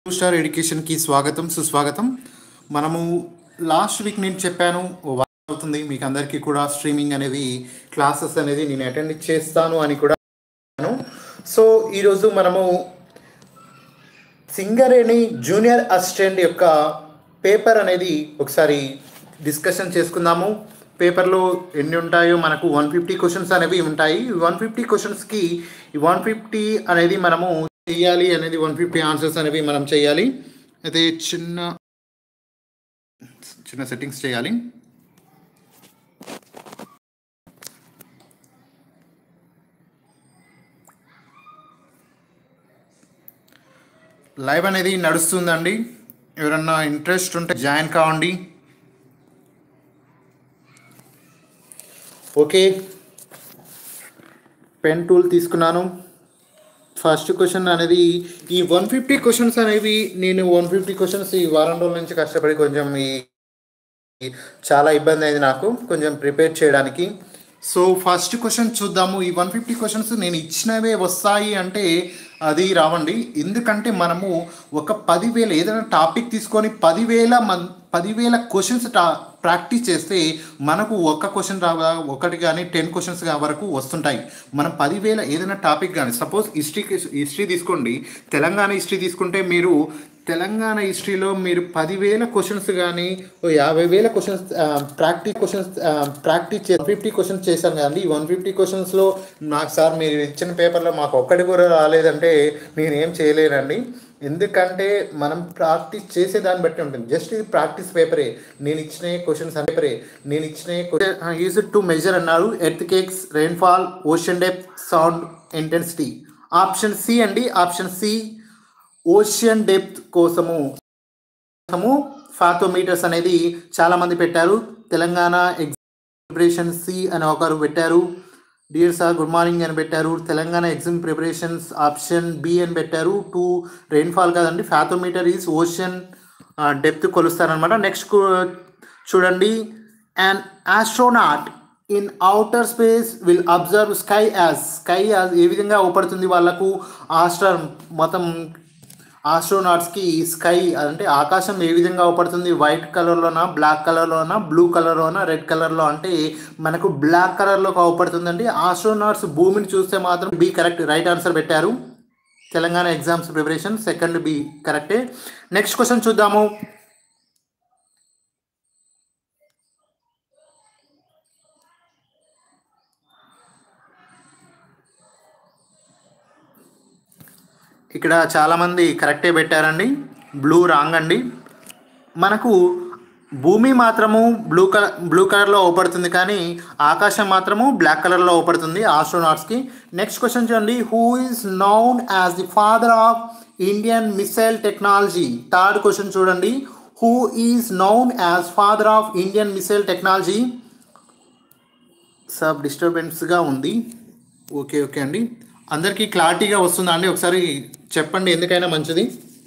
Two star ఎడ్యుకేషన్కి స్వాగతం సుస్వాగతం మనము లాస్ట్ వీక్ నేను చెప్పాను ఓ వారం అవుతుంది మీకు అందరికీ కూడా స్ట్రీమింగ్ అనేది క్లాసెస్ అనేది నేను అటెండ్ చేస్తాను అని కూడా చెప్పాను. సో ఈరోజు మనము సింగరేణి జూనియర్ అసిస్టెంట్ యొక్క పేపర్ అనేది ఒకసారి డిస్కషన్ చేసుకుందాము పేపర్లో ఎన్ని ఉంటాయో మనకు వన్ ఫిఫ్టీ క్వశ్చన్స్ అనేవి ఉంటాయి వన్ ఫిఫ్టీ క్వశ్చన్స్కి వన్ ఫిఫ్టీ అనేది మనము చేయాలి అనేది వన్ ఫిఫ్టీ ఆన్సర్స్ అనేవి మనం చేయాలి అయితే చిన్న చిన్న సెట్టింగ్స్ చేయాలి లైవ్ అనేది నడుస్తుందండి ఎవరన్నా ఇంట్రెస్ట్ ఉంటే జాయిన్ కావండి ఓకే పెన్ టూల్ తీసుకున్నాను ఫస్ట్ క్వశ్చన్ అనేది ఈ వన్ ఫిఫ్టీ క్వశ్చన్స్ అనేవి నేను వన్ ఫిఫ్టీ క్వశ్చన్స్ ఈ వారం రోజుల నుంచి కష్టపడి కొంచెం ఈ ఈ చాలా ఇబ్బంది అయింది నాకు కొంచెం ప్రిపేర్ చేయడానికి సో ఫస్ట్ క్వశ్చన్ చూద్దాము ఈ వన్ ఫిఫ్టీ క్వశ్చన్స్ నేను ఇచ్చినవే వస్తాయి అంటే అది రావండి ఎందుకంటే మనము ఒక పదివేల ఏదైనా టాపిక్ తీసుకొని పదివేల మన్ పదివేల క్వశ్చన్స్ టా ప్రాక్టీస్ చేస్తే మనకు ఒక్క క్వశ్చన్ రా ఒకటి కానీ టెన్ క్వశ్చన్స్ వరకు వస్తుంటాయి మనం పదివేల ఏదైనా టాపిక్ కానీ సపోజ్ హిస్టరీకి హిస్టరీ తీసుకోండి తెలంగాణ హిస్టరీ తీసుకుంటే మీరు తెలంగాణ హిస్టరీలో మీరు పదివేల క్వశ్చన్స్ కానీ ఓ యాభై వేల క్వశ్చన్స్ ప్రాక్టీస్ క్వశ్చన్స్ ప్రాక్టీస్ చే ఫిఫ్టీ క్వశ్చన్స్ చేశాను కదండి ఈ వన్ ఫిఫ్టీ క్వశ్చన్స్లో నాకు సార్ మీరు ఇచ్చిన పేపర్లో మాకు ఒక్కటి కూడా రాలేదంటే నేను ఏం చేయలేనండి ఎందుకంటే మనం ప్రాక్టీస్ చేసే దాన్ని బట్టి ఉంటుంది జస్ట్ ఇది ప్రాక్టీస్ పేపరే నేను ఇచ్చిన క్వశ్చన్స్ పేపరే నేను ఇచ్చిన యూజ్ టు మెజర్ అన్నారు earthquakes rainfall ocean depth sound intensity option C అండి ఆప్షన్ సి ఓషియన్ డెప్త్ కోసము కోసము ఫాథోమీటర్స్ అనేది చాలా మంది పెట్టారు తెలంగాణ ప్రిపరేషన్ సి అని ఒకరు పెట్టారు డియర్ సార్ గుడ్ మార్నింగ్ అని పెట్టారు Telangana exam preparations option B అని పెట్టారు టూ రెయిన్ఫాల్ కాదండి ఫాథోమీటర్ ఈజ్ ఓషన్ డెప్త్ కొలుస్తారనమాట నెక్స్ట్ చూడండి and astronaut in outer space will observe sky as sky as ఏ విధంగా ఊపడుతుంది వాళ్ళకు ఆస్ట్ర మొత్తం ఆస్ట్రోనాట్స్కి స్కై అంటే ఆకాశం ఏ విధంగా అవపడుతుంది వైట్ కలర్లోనా బ్లాక్ కలర్లోనా బ్లూ కలర్లోనా రెడ్ కలర్లో అంటే మనకు బ్లాక్ కలర్లో అవపడుతుందండి ఆస్ట్రోనాట్స్ భూమిని చూస్తే మాత్రం బి కరెక్ట్ రైట్ ఆన్సర్ పెట్టారు Telangana exams preparation second B కరెక్టే నెక్స్ట్ క్వశ్చన్ చూద్దాము ఇక్కడ చాలామంది కరెక్టే పెట్టారండి బ్లూ రాంగ్ అండి మనకు భూమి మాత్రము బ్లూ కలర్ బ్లూ కలర్లో ఓపడుతుంది కానీ ఆకాశం మాత్రము బ్లాక్ కలర్లో ఓపడుతుంది ఆస్ట్రోనాట్స్కి నెక్స్ట్ క్వశ్చన్ చూడండి who is known as the father of Indian missile technology third question చూడండి who is known as father of Indian missile technology sub డిస్టర్బెన్స్గా ఉంది ఓకే ఓకే అండి అందరికీ క్లారిటీగా వస్తుందా అండి ఒకసారి చెప్పండి ఎందుకైనా మంచిది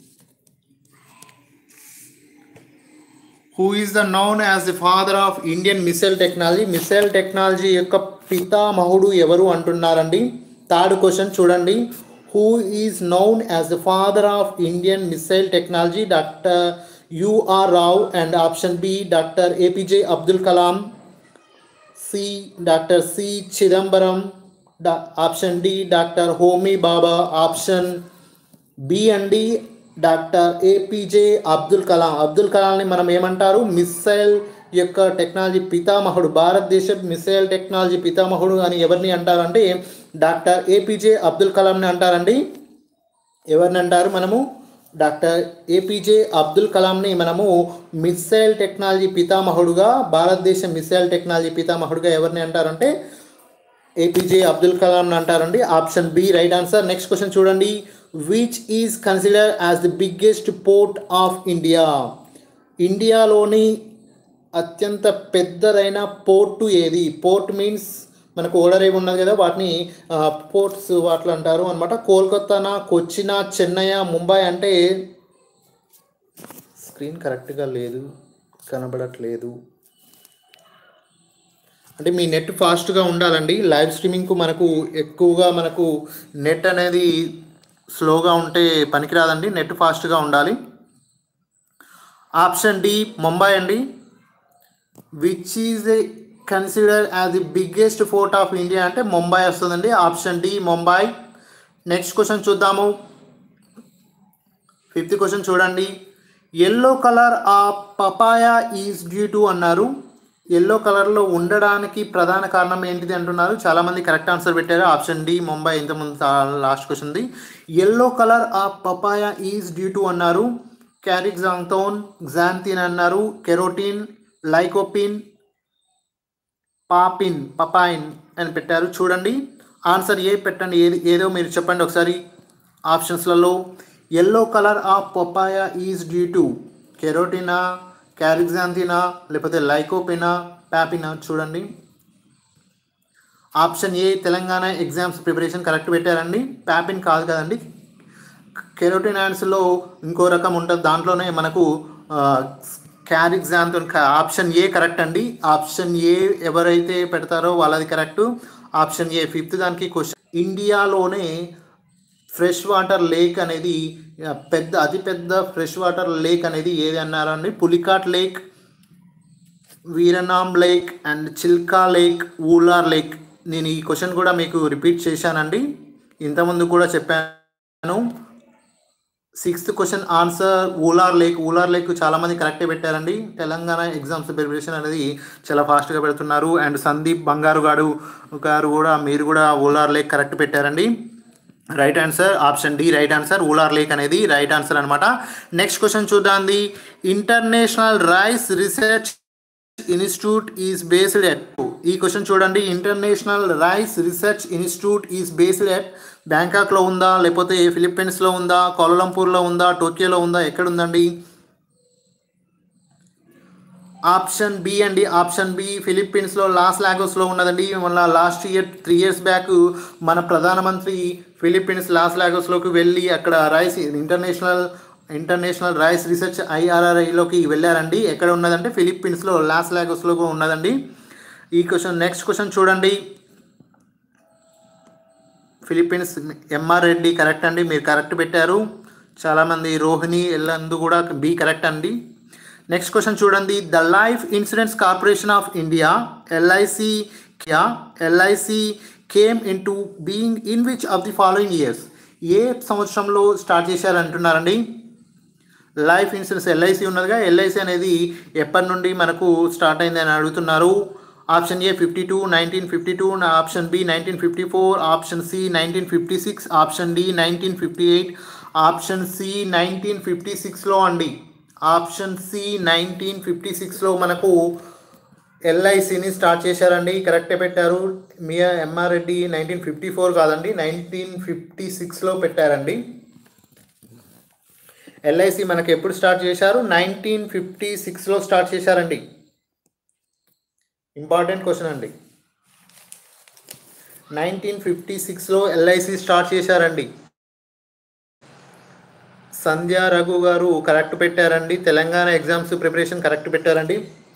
who is the known as the father of Indian missile technology missile technology యొక్క పితామహుడు ఎవరు అంటున్నారండి థర్డ్ క్వశ్చన్ చూడండి who is known as the father of Indian missile technology doctor UR Rao and option B doctor APJ Abdul Kalam C doctor C Chidambaram డా option D doctor Homi Bhabha option B అండి doctor APJ Abdul Kalam Abdul కలాంని మనం ఏమంటారు మిస్సైల్ యొక్క టెక్నాలజీ పితామహుడు భారతదేశ missile technology పితామహుడు అని ఎవరిని అంటారంటే డాక్టర్ ఏపీజే అబ్దుల్ కలాంని అంటారండి ఎవరిని అంటారు మనము డాక్టర్ ఏపీజే అబ్దుల్ కలాంని మనము మిసైల్ టెక్నాలజీ పితామహుడుగా భారతదేశ మిసైల్ టెక్నాలజీ పితామహుడుగా ఎవరిని అంటారంటే ఏపీజే అబ్దుల్ కలాం అంటారండి option B right answer next question చూడండి which is consider as the biggest port of India ఇండియాలోని అత్యంత పెద్దదైన పోర్టు ఏది పోర్ట్ మీన్స్ మనకు ఓడర్ ఏమి ఉన్నది కదా వాటిని పోర్ట్స్ వాటిలో అంటారు అనమాట కోల్కతానా కొచ్చినా చెన్నై ముంబై అంటే స్క్రీన్ కరెక్ట్గా లేదు కనబడట్లేదు అంటే మీ నెట్ ఫాస్ట్గా ఉండాలండి లైవ్ స్ట్రీమింగ్కు మనకు ఎక్కువగా మనకు నెట్ అనేది స్లోగా ఉంటే పనికిరాదండి నెట్ ఫాస్ట్గా ఉండాలి ఆప్షన్ డి ముంబై అండి which is consider as the biggest fort of India అంటే ముంబై వస్తుందండి option D Mumbai next question చూద్దాము ఫిఫ్త్ క్వశ్చన్ చూడండి yellow colour of papaya is due to అన్నారు ఎల్లో కలర్లో ఉండడానికి ప్రధాన కారణం ఏంటిది అంటున్నారు చాలామంది కరెక్ట్ ఆన్సర్ పెట్టారు ఆప్షన్ డి ముంబై ఇంతకుముందు లాస్ట్ క్వశ్చన్ది yellow colour of papaya is due to అన్నారు క్యారిక్జాంతోన్ గ్జాంతిన్ అన్నారు కెరోటిన్ లైకోపిన్ పాపిన్ పపాయిన్ అని పెట్టారు చూడండి ఆన్సర్ ఏ పెట్టండి ఏది ఏదో మీరు చెప్పండి ఒకసారి ఆప్షన్స్లలో yellow colour of papaya is due to కెరోటినా క్యారిగ్జాంతినా లేకపోతే లైకోపినా ప్యాపినా చూడండి option A Telangana exams preparation correct పెట్టారండి ప్యాపిన్ కాదు కదండి కెరోటినాన్స్లో ఇంకో రకం ఉంటుంది దాంట్లోనే మనకు క్యారిగ్జాంత్ ఆప్షన్ ఏ కరెక్ట్ అండి ఆప్షన్ ఏ ఎవరైతే పెడతారో వాళ్ళది కరెక్ట్ ఆప్షన్ ఏ ఫిఫ్త్ దానికి క్వశ్చన్ ఇండియాలోనే ఫ్రెష్ వాటర్ లేక్ అనేది ఆ, పెద్ద అతిపెద్ద ఫ్రెష్ వాటర్ లేక్ అనేది ఏది అన్నారండి Pulicat lake Veeranam lake and Chilka lake Wular lake నేను ఈ క్వశ్చన్ కూడా మీకు రిపీట్ చేశానండి ఇంతకుముందు కూడా చెప్పాను sixth question answer Wular lake Wular lake చాలా మంది కరెక్టే పెట్టారండి తెలంగాణ ఎగ్జామ్స్ ప్రిపరేషన్ అనేది చాలా ఫాస్ట్గా పెడుతున్నారు అండ్ సందీప్ బంగారు గారు గారు కూడా మీరు కూడా ఊలార్ లేక్ కరెక్ట్ పెట్టారండి right answer option D right answer Wular lake అనేది రైట్ ఆన్సర్ అనమాట నెక్స్ట్ క్వశ్చన్ చూద్దాంది International Rice Research Institute is based at ఈ క్వశ్చన్ చూడండి International Rice Research Institute is based at బ్యాంకాక్లో ఉందా లేకపోతే ఫిలిప్పీన్స్లో ఉందా కోలంపూర్లో ఉందా టోక్యోలో ఉందా ఎక్కడ ఉందండి ఆప్షన్ బి అండి ఆప్షన్ బి ఫిలిప్పీన్స్లో లాస్ లాగోస్లో ఉన్నదండి మన last year three years back మన ప్రధానమంత్రి ఫిలిప్పీన్స్ లాస్ లాగోస్లోకి వెళ్ళి అక్కడ rice International International Rice Research ఐఆర్ఆర్ఐలోకి వెళ్ళారండి ఎక్కడ ఉన్నదంటే ఫిలిప్పీన్స్లో లాస్ లాగోస్లో ఉన్నదండి ఈ క్వశ్చన్ నెక్స్ట్ క్వశ్చన్ చూడండి ఫిలిప్పీన్స్ ఎంఆర్ రెడ్డి కరెక్ట్ అండి మీరు కరెక్ట్ పెట్టారు చాలామంది రోహిణి ఎల్లందు కూడా బి కరెక్ట్ అండి నెక్స్ట్ క్వశ్చన్ చూడండి the Life Insurance Corporation of India LIC క్యా LIC came into being in which of the following years ఏ సంవత్సరంలో స్టార్ట్ చేశారంటున్నారండి లైఫ్ ఇన్సూరెన్స్ ఎల్ఐసి ఉన్నదిగా ఎల్ఐసి అనేది ఎప్పటి నుండి మనకు స్టార్ట్ అయింది అని అడుగుతున్నారు option A fifty two nineteen fifty two option B nineteen fifty four option C nineteen fifty six option D nineteen fifty eight option C nineteen fifty సిక్స్లో అండి ఆప్షన్ సి నైన్టీన్ ఫిఫ్టీ సిక్స్లో మనకు ఎల్ఐసిని start చేశారండి కరెక్టే పెట్టారు మీ MR Reddy nineteen fifty four కాదండి nineteen fifty సిక్స్లో పెట్టారండి ఎల్ఐసి మనకి ఎప్పుడు స్టార్ట్ చేశారు నైన్టీన్ ఫిఫ్టీ సిక్స్లో స్టార్ట్ చేశారండి ఇంపార్టెంట్ క్వశ్చన్ అండి నైన్టీన్ ఫిఫ్టీ సిక్స్లో ఎల్ఐసి స్టార్ట్ చేశారండి సంధ్య రఘు గారు కరెక్ట్ పెట్టారండి తెలంగాణ ఎగ్జామ్స్ ప్రిపరేషన్ కరెక్ట్ పెట్టారండి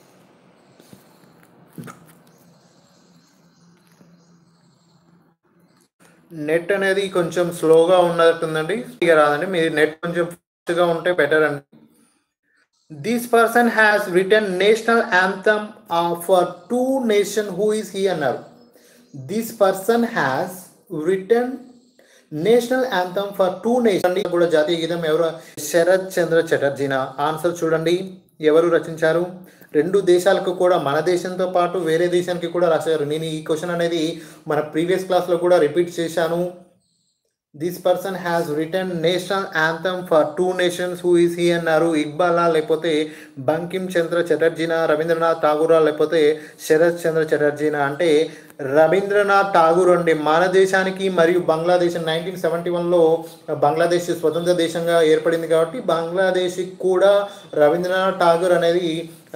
నెట్ అనేది కొంచెం స్లోగా ఉన్నట్టుందండి ఇక రాదండి మీరు నెట్ కొంచెం ఫాస్ట్గా ఉంటే బెటర్ అండి this person has return national anthem for two nation who is he అన్నారు this person has return national anthem for two nation కూడా జాతీయ గీతం ఎవరు శరత్ చంద్ర చటర్జీనా ఆన్సర్ చూడండి ఎవరు రచించారు రెండు దేశాలకు కూడా మన దేశంతో పాటు వేరే దేశానికి కూడా రాశారు నేను ఈ క్వశ్చన్ అనేది మన ప్రీవియస్ క్లాస్లో కూడా రిపీట్ చేశాను this person has return national anthem for two nations who is he అన్నారు ఇక్బాలా లేకపోతే బంకిం చంద్ర చటర్జీనా రవీంద్రనాథ్ ఠాగూరా లేకపోతే శరత్ చంద్ర చటర్జీనా అంటే రవీంద్రనాథ్ ఠాగూర్ అండి మన దేశానికి మరియు బంగ్లాదేశ్ నైన్టీన్ సెవెంటీ వన్లో బంగ్లాదేశ్ స్వతంత్ర దేశంగా ఏర్పడింది కాబట్టి బంగ్లాదేశ్కి కూడా రవీంద్రనాథ్ ఠాగూర్ అనేది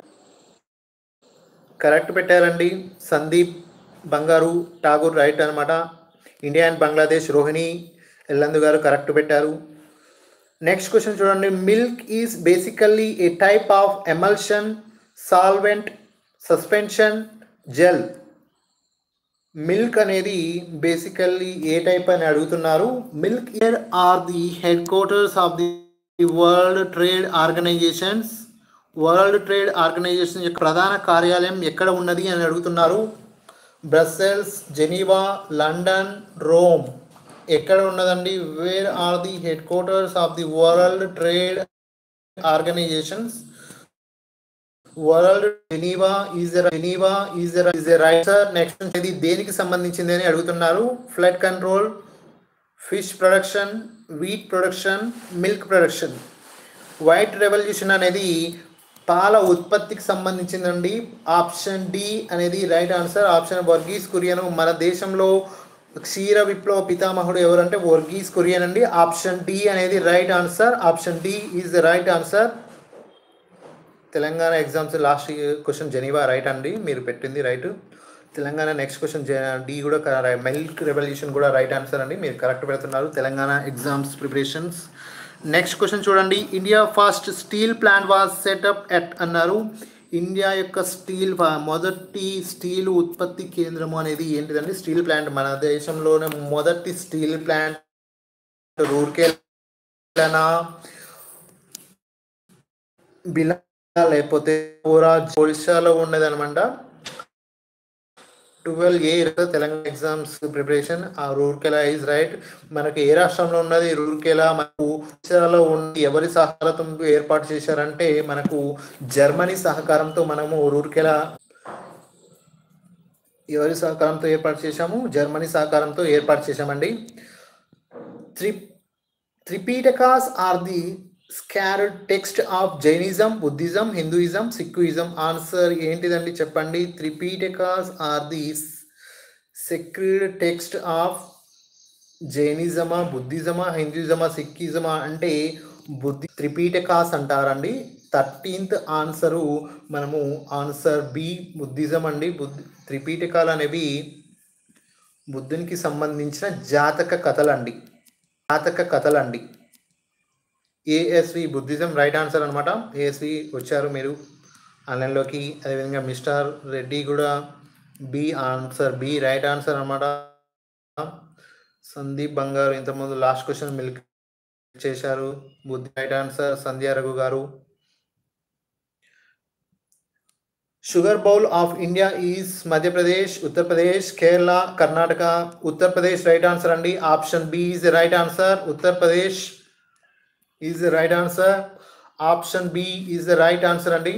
కరెక్ట్ పెట్టారండి సందీప్ బంగారు ఠాగూర్ రైట్ అనమాట ఇండియా అండ్ బంగ్లాదేశ్ రోహిణి ఎల్లందు గారు కరెక్ట్ పెట్టారు నెక్స్ట్ క్వశ్చన్ చూడండి milk is basically a type of emulsion solvent suspension gel milk అనేది బేసికల్లీ ఏ టైప్ అని అడుగుతున్నారు milk where are the headquarters of the world trade organizations world trade organization యొక్క ప్రధాన కార్యాలయం ఎక్కడ ఉన్నది అని అడుగుతున్నారు బ్రస్సెల్స్ జెనీవా లండన్ రోమ్ ఎక్కడ ఉన్నదండి where are the headquarters of the world trade organizations world Geneva is Geneva is is right sir next ఇది దేనికి సంబంధించింది అని అడుగుతున్నారు flood control fish production wheat production milk production white revolution అనేది పాల ఉత్పత్తికి సంబంధించిందండి ఆప్షన్ డి అనేది right answer option Verghese Kurien మన దేశంలో క్షీర విప్లవ పితామహుడు ఎవరంటే వర్గీస్ కురియన్ అండి ఆప్షన్ డి అనేది right answer option D is the right answer Telangana exams last question Geneva right అండి మీరు పెట్టింది right Telangana next question D కూడా మిల్క్ రెవల్యూషన్ కూడా రైట్ ఆన్సర్ అండి మీరు కరెక్ట్ పెడుతున్నారు Telangana exams preparations next question చూడండి India first steel plant was set up at అన్నారు ఇండియా యొక్క స్టీల్ మొదటి స్టీల్ ఉత్పత్తి కేంద్రము అనేది ఏంటిదండి స్టీల్ ప్లాంట్ మన దేశంలోనే మొదటి స్టీల్ ప్లాంట్ రూర్కేనా బిలా లేకపోతే పూరా ఒడిశాలో ఉండేది అనమాట twelve A Telangana exams preparation ఆ రూర్కెలా ఈజ్ రైట్ మనకి ఏ రాష్ట్రంలో ఉన్నది రూర్కెలా మనకు ఒడిశాలో ఉండి ఎవరి సహకారంతో ఏర్పాటు చేశారంటే మనకు జర్మనీ సహకారంతో మనము రూర్కెలా ఎవరి సహకారంతో ఏర్పాటు చేశాము జర్మనీ సహకారంతో ఏర్పాటు చేశామండి త్రి Tripitakas are the sacred text of Jainism Buddhism Hinduism Sikhism answer ఏంటిదండి చెప్పండి Tripitakas are the sacred text of జైనిజమా బుద్ధిజమా హిందూయిజమా సిక్కిజమా అంటే బుద్ధి త్రిపీటకాస్ అంటారండి థర్టీన్త్ ఆన్సరు మనము ఆన్సర్ బి బుద్ధిజం అండి బుద్ధి త్రిపీటకాలు అనేవి బుద్ధునికి సంబంధించిన జాతక కథలండి జాతక కథలండి ఏఎస్వి బుద్ధిజం రైట్ ఆన్సర్ అనమాట ఏఎస్వి వచ్చారు మీరు ఆన్లైన్లోకి అదేవిధంగా మిస్టర్ రెడ్డి కూడా B answer B right answer అనమాట సందీప్ బంగారు ఇంతకుముందు లాస్ట్ క్వశ్చన్ మిల్క్ చేశారు బుద్ధి రైట్ ఆన్సర్ సంధ్యా రఘు గారు sugar bowl of India is Madhya Pradesh Uttar Pradesh Kerala Karnataka Uttar Pradesh right answer అండి option B is right answer Uttar Pradesh is the right answer option B is the right answer అండి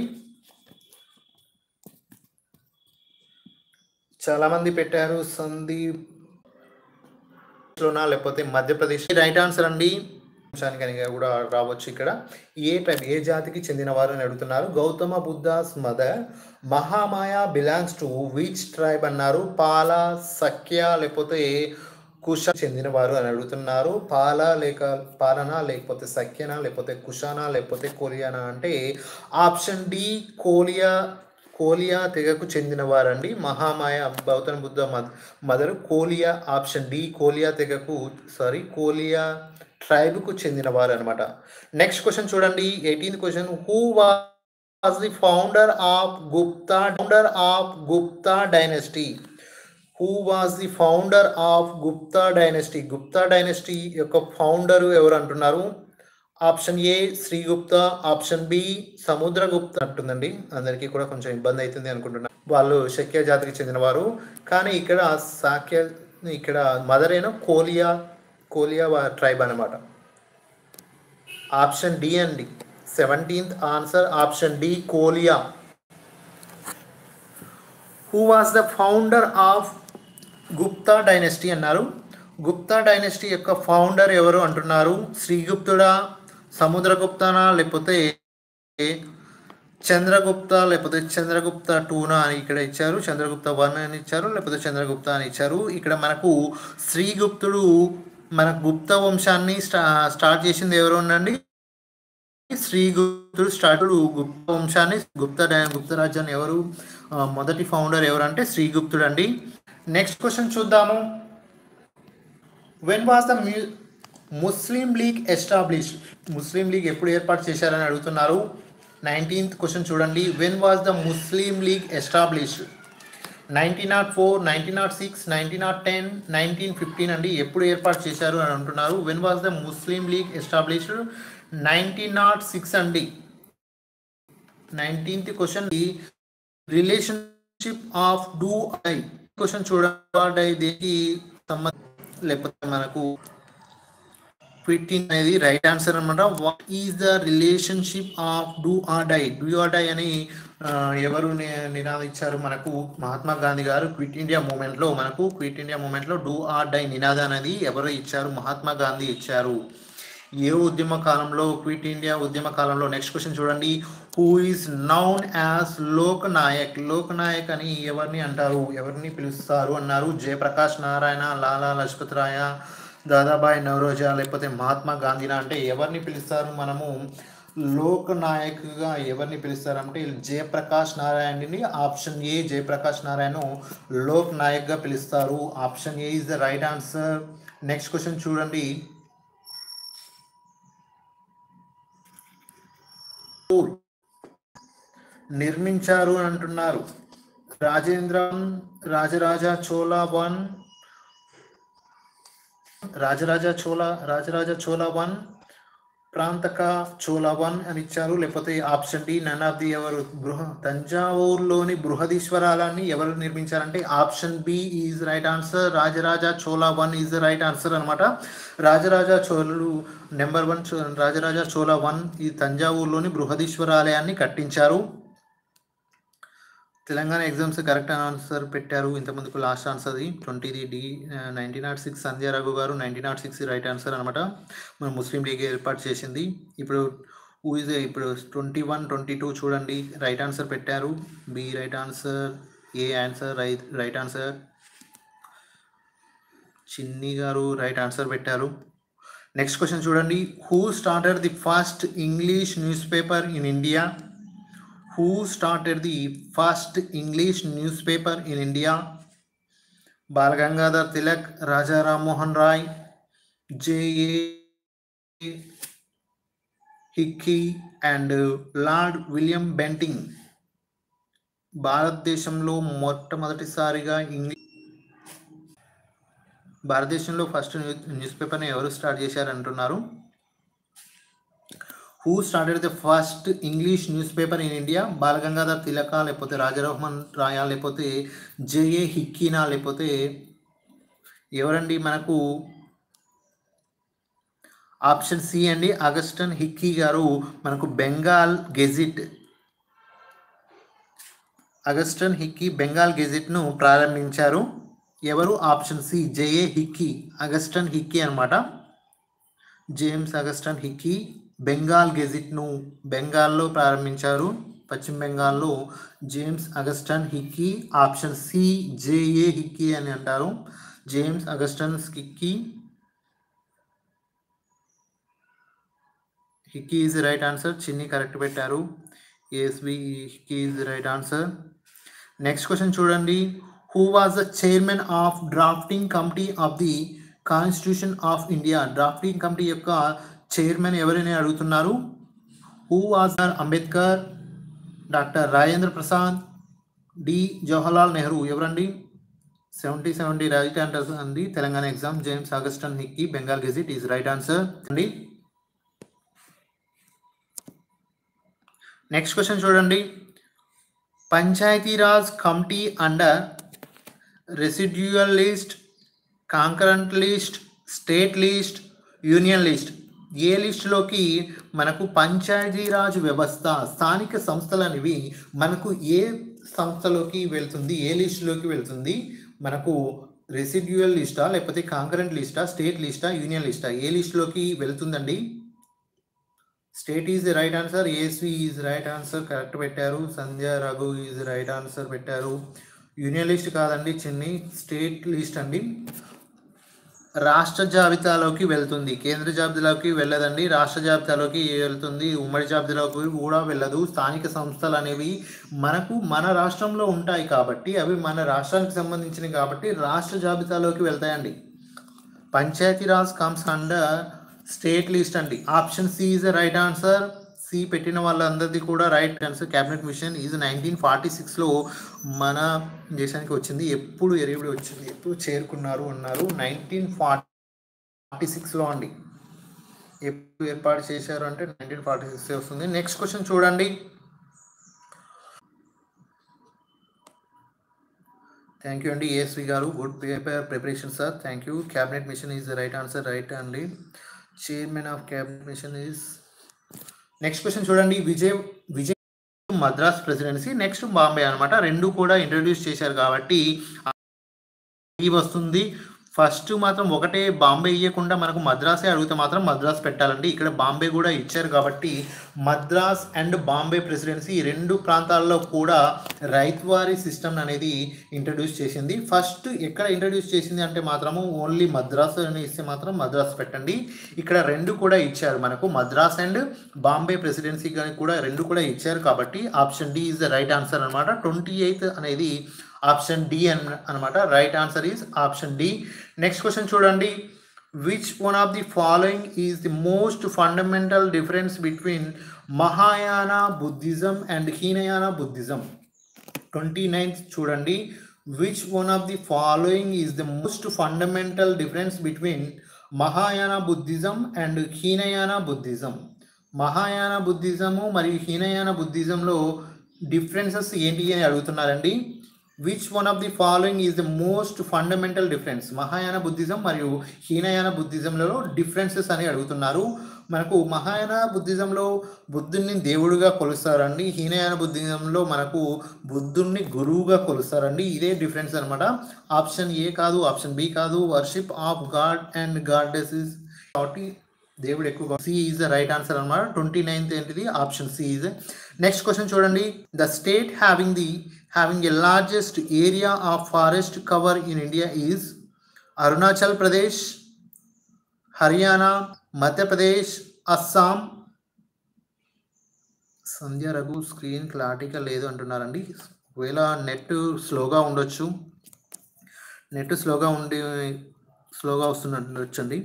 చాలా మంది పెట్టారు సందీప్ లోనా లేకపోతే మధ్యప్రదేశ్ రైట్ ఆన్సర్ అండి అంశానికని కూడా రావచ్చు ఇక్కడ ఏ ట్రైబ్ ఏ జాతికి చెందినవారు అని అడుగుతున్నారు Gautama Buddha's mother Mahamaya belongs to which tribe అన్నారు పాల సఖ్య లేకపోతే కుష చెందినవారు అని అడుగుతున్నారు పాల లేక పాలన లేకపోతే సఖ్యన లేకపోతే కుషానా లేకపోతే కోలియానా అంటే ఆప్షన్ డి కోలియా కోలియా తెగకు చెందినవారండి మహామాయ గౌతమ బుద్ధ మద్ mother Koliya option D Koliya తెగకు సారీ కోలియా ట్రైబ్కు చెందినవారు అనమాట నెక్స్ట్ క్వశ్చన్ చూడండి eighteenth question who was the founder of Gupta founder of Gupta dynasty who was the founder of Gupta dynasty Gupta dynasty యొక్క ఫౌండర్ ఎవరు అంటున్నారు option A Sri Gupta option B Samudragupta అంటుందండి అందరికీ కూడా కొంచెం ఇబ్బంది అవుతుంది అనుకుంటున్నాను వాళ్ళు శక్య జాతికి చెందినవారు కానీ ఇక్కడ సాక్య ఇక్కడ మదర్ అయిన కోలియా కోలియా ట్రైబ్ అనమాట ఆప్షన్ డి అండి seventeenth answer option D Koliya who was the founder of Gupta dynasty అన్నారు గుప్తా డైనస్టీ యొక్క ఫౌండర్ ఎవరు అంటున్నారు శ్రీగుప్తుడా సముద్రగుప్తనా లేకపోతే చంద్రగుప్త లేకపోతే చంద్రగుప్త టూనా అని ఇక్కడ ఇచ్చారు చంద్రగుప్త వన్ అని ఇచ్చారు లేకపోతే చంద్రగుప్త అని ఇచ్చారు ఇక్కడ మనకు శ్రీగుప్తుడు మన గుప్త వంశాన్ని స్టా స్టార్ట్ చేసింది ఎవరు ఉండండి శ్రీగుప్తుడు స్టార్ట్ గుప్త వంశాన్ని గుప్త డా- గుప్త రాజ్యాన్ని ఎవరు ఆ, మొదటి ఫౌండర్ ఎవరు అంటే శ్రీగుప్తుడు అండి నెక్స్ట్ క్వశ్చన్ చూద్దాము when was the Muslim League establish Muslim League ఎప్పుడు ఏర్పాటు చేశారని అడుగుతున్నారు నైన్టీన్త్ క్వశ్చన్ చూడండి when was the Muslim League established nineteen nought four nineteen nought six nineteen nought ten nineteen fifteen అండి ఎప్పుడు ఏర్పాటు చేశారు అని అంటున్నారు when was the Muslim League established nineteen nought six అండి nineteenth question relationship of do I question చూడండి దేనికి సంబంధం లేకపోతే మనకు ఫిఫ్టీన్ అనేది రైట్ ఆన్సర్ అనమాట what is the relationship of do or die do or die అని ఆ, ఎవరు ని- నినాదించారు మనకు మహాత్మా గాంధీ గారు క్విట్ ఇండియా మూమెంట్ లో మనకు క్విట్ ఇండియా మూమెంట్ లో డూ ఆర్ డై నినాదం అనేది ఎవరు ఇచ్చారు మహాత్మా గాంధీ ఇచ్చారు ఏ ఉద్యమ కాలంలో క్విట్ ఇండియా ఉద్యమ కాలంలో నెక్స్ట్ క్వశ్చన్ చూడండి who is known as Lok Nayak Lok Nayak అని ఎవరిని అంటారు ఎవరిని పిలుస్తారు అన్నారు జయప్రకాష్ నారాయణ లాలా లజపత్ రాయ దాదాబాయ్ నవరోజా లేకపోతే మహాత్మా గాంధీనా అంటే ఎవరిని పిలుస్తారు మనము లోక్ నాయక్గా ఎవరిని పిలుస్తారంటే జయప్రకాష్ నారాయణని ఆప్షన్ ఏ జయప్రకాష్ నారాయణ లోక్ నాయక్గా పిలుస్తారు option A is the right answer next question చూడండి నిర్మించారు అని అంటున్నారు Rajendra Rajaraja Chola one Rajaraja Chola Rajaraja Chola one Parantaka Chola one అని ఇచ్చారు లేకపోతే option D none of the ఎవరు బృహ తంజావూరులోని బృహదీశ్వరాలని ఎవరు నిర్మించారంటే option B is right answer Rajaraja Chola one is the right answer అనమాట రాజరాజ చోళుడు number one Rajaraja Chola one ఈ తంజావూరులోని బృహదీశ్వరాలయాన్ని కట్టించారు తెలంగాణ ఎగ్జామ్స్ కరెక్ట్ ఆన్సర్ పెట్టారు ఇంతకుముందుకు లాస్ట్ ఆన్సర్ అది twentieth D nineteen nought six Sandhya Raghu గారు nineteen nought six right answer అనమాట మన ముస్లిం లీగ్ ఏర్పాటు చేసింది ఇప్పుడు ఊ ఇస్ ఇప్పుడు ట్వంటీ వన్ ట్వంటీ టూ చూడండి రైట్ ఆన్సర్ పెట్టారు B right answer A answer right right answer Chinni గారు రైట్ ఆన్సర్ పెట్టారు నెక్స్ట్ క్వశ్చన్ చూడండి who started the first English newspaper in India who started the first English newspaper in India Bal Gangadhar Tilak Raja Rammohan Roy JA Hicky and lord William Bentinck భారతదేశంలో మొట్టమొదటిసారిగా English భారతదేశంలో first news పేపర్ని ఎవరు start చేశారంటున్నారు who started the first English newspaper in India Bal Gangadhar తిలక లేకపోతే రాజారోహన్ రాయా లేకపోతే జేఏ హిక్కీనా లేకపోతే ఎవరండి మనకు ఆప్షన్ సి అండి అగస్టన్ హిక్కీ గారు మనకు Bengal Gazette Augustus Hicky Bengal గెజిట్ను ప్రారంభించారు ఎవరు option C JA Hicky Augustus Hicky అన్నమాట జేమ్స్ అగస్టన్ హిక్కీ బెంగాల్ గెజిట్ను బెంగాల్లో ప్రారంభించారు పశ్చిమ బెంగాల్లో James Augustus Hicky option C JA Hicky అని అంటారు James Augustus Hicky Hicky is right answer Chinni correct పెట్టారు ASB Hicky is right answer next question చూడండి who was the chairman of drafting committee of the constitution of India drafting committee యొక్క chairman ఎవరిని అడుగుతున్నారు who was R Ambedkar doctor Rajendra Prasad D Jawaharlal Nehru ఎవరండి seventy seventy right answer అండి Telangana exam James Augustus Hicky Bengal Gazette is right answer అండి next question చూడండి Panchayati Raj committee under residual list concurrent list state list union list ఏ లిస్టులోకి మనకు పంచాయతీరాజ్ వ్యవస్థ స్థానిక సంస్థలు అనేవి మనకు ఏ సంస్థలోకి వెళ్తుంది ఏ లిస్టులోకి వెళ్తుంది మనకు రెసిడ్యూయల్ లిస్టా లేకపోతే కాంకరెంట్ లిస్టా స్టేట్ లిస్టా యూనియన్ లిస్టా ఏ లిస్టులోకి వెళ్తుందండి state is right answer ASV is right answer correct పెట్టారు Sandhya Raghu is right answer పెట్టారు యూనియన్ లిస్ట్ కాదండి చిన్ని స్టేట్ లిస్ట్ అండి రాష్ట్ర జాబితాలోకి వెళ్తుంది కేంద్ర జాబితాలోకి వెళ్ళదండి రాష్ట్ర జాబితాలోకి వెళ్తుంది ఉమ్మడి జాబితాలోకి కూడా వెళ్ళదు స్థానిక సంస్థలు అనేవి మనకు మన రాష్ట్రంలో ఉంటాయి కాబట్టి అవి మన రాష్ట్రానికి సంబంధించినవి కాబట్టి రాష్ట్ర జాబితాలోకి వెళ్తాయండి Panchayati Raj comes under state list అండి option C is the right answer C పెట్టిన వాళ్ళందరిది కూడా right answer cabinet mission is nineteen forty సిక్స్లో మన దేశానికి వచ్చింది ఎప్పుడు ఎరిబడి వచ్చింది ఎప్పుడు చేరుకున్నారు అన్నారు నైన్టీన్ ఫార్టీ సిక్స్లో అండి ఎప్పుడు ఏర్పాటు చేశారు అంటే నైన్టీన్ ఫార్టీ సిక్స్ వస్తుంది నెక్స్ట్ క్వశ్చన్ చూడండి థ్యాంక్ యూ అండి ఏఎస్వి గారు good paper preparation sir thank you cabinet mission is the right answer right అండి chairman of cabinet mission is next question చూడండి విజయ్ విజయ్ మద్రాస్ ప్రెసిడెన్సీ నెక్స్ట్ బాంబే అనమాట రెండు కూడా ఇంట్రడ్యూస్ చేశారు కాబట్టి ఈ వస్తుంది ఫస్ట్ మాత్రం ఒకటే బాంబే ఇవ్వకుండా మనకు మద్రాసే అడిగితే మాత్రం మద్రాస్ పెట్టాలండి ఇక్కడ బాంబే కూడా ఇచ్చారు కాబట్టి మద్రాస్ అండ్ బాంబే ప్రెసిడెన్సీ ఈ రెండు ప్రాంతాల్లో కూడా రైత్వారీ సిస్టమ్ అనేది ఇంట్రడ్యూస్ చేసింది ఫస్ట్ ఎక్కడ ఇంట్రడ్యూస్ చేసింది అంటే మాత్రము ఓన్లీ మద్రాస్ అని ఇస్తే మాత్రం మద్రాస్ పెట్టండి ఇక్కడ రెండు కూడా ఇచ్చారు మనకు మద్రాస్ అండ్ బాంబే ప్రెసిడెన్సీ కానీ కూడా రెండు కూడా ఇచ్చారు కాబట్టి option D is the right answer అనమాట ట్వంటీ ఎయిత్ అనేది ఆప్షన్ డి అన్ అనమాట right answer is option D next question చూడండి which one of the following is the most fundamental difference between Mahayana Buddhism and Hinayana Buddhism twenty ninth చూడండి which one of the following is the most fundamental difference between Mahayana Buddhism and Hinayana Buddhism Mahayana Buddhism మరియు హీనయాన బుద్ధిజంలో differences ఏంటి అని అడుగుతున్నారండి which one of the following is the most fundamental difference Mahayana Buddhism మరియు Hinayana బుద్ధిజంలలో differences అని అడుగుతున్నారు మనకు మహాయాన బుద్ధిజంలో బుద్ధుడిని దేవుడిగా కొలుస్తారండి హీనయాన బుద్ధిజంలో మనకు బుద్ధుడిని గురువుగా కొలుస్తారండి ఇదే డిఫరెన్స్ అనమాట ఆప్షన్ ఏ కాదు ఆప్షన్ బి కాదు worship of god and goddess కాబట్టి దేవుడు ఎక్కువ C is the right answer అనమాట ట్వంటీ నైన్త్ ఏంటిది option C is next question చూడండి the state having the having a largest area of forest cover in India is Arunachal Pradesh Haryana Madhya Pradesh Assam Sandhya Raghu screen క్లారిటీగా లేదు అంటున్నారండి ఒకవేళ నెట్ స్లోగా ఉండొచ్చు నెట్ స్లోగా ఉండి స్లోగా వస్తున్నట్టుండొచ్చండి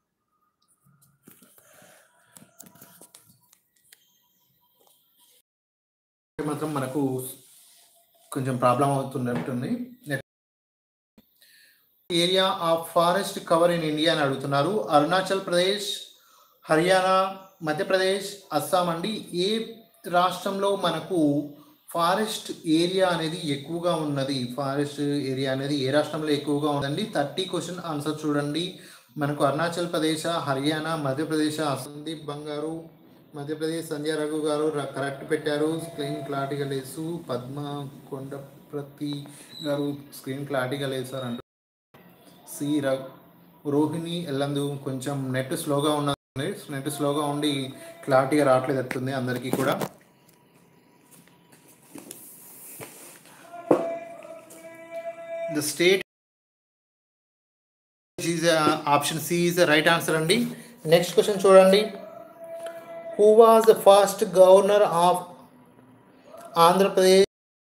మాత్రం మనకు కొంచెం ప్రాబ్లం అవుతున్నట్టుంది area of forest cover in India అని అడుగుతున్నారు అరుణాచల్ ప్రదేశ్ హర్యానా మధ్యప్రదేశ్ అస్సాం అండి ఏ రాష్ట్రంలో మనకు ఫారెస్ట్ ఏరియా అనేది ఎక్కువగా ఉన్నది ఫారెస్ట్ ఏరియా అనేది ఏ రాష్ట్రంలో ఎక్కువగా ఉందండి థర్టీ క్వశ్చన్ ఆన్సర్ చూడండి మనకు అరుణాచల్ ప్రదేశ్ హర్యానా మధ్యప్రదేశ్ సందీప్ బంగారు మధ్యప్రదేశ్ సంజయ్ రఘు గారు ర- కరెక్ట్ పెట్టారు స్క్రీన్ క్లారిటీగా లేదు పద్మ కొండప్రతి గారు స్క్రీన్ క్లారిటీగా లేదు సార్ అంటారు సి ర రోహిణి ఎల్లందు కొంచెం నెట్ స్లోగా ఉన్నది నెట్ స్లోగా ఉండి క్లారిటీగా రావట్లేదు వస్తుంది అందరికీ కూడా the state is option C is the right answer అండి నెక్స్ట్ క్వశ్చన్ చూడండి who was the first governor of Andhra Pradesh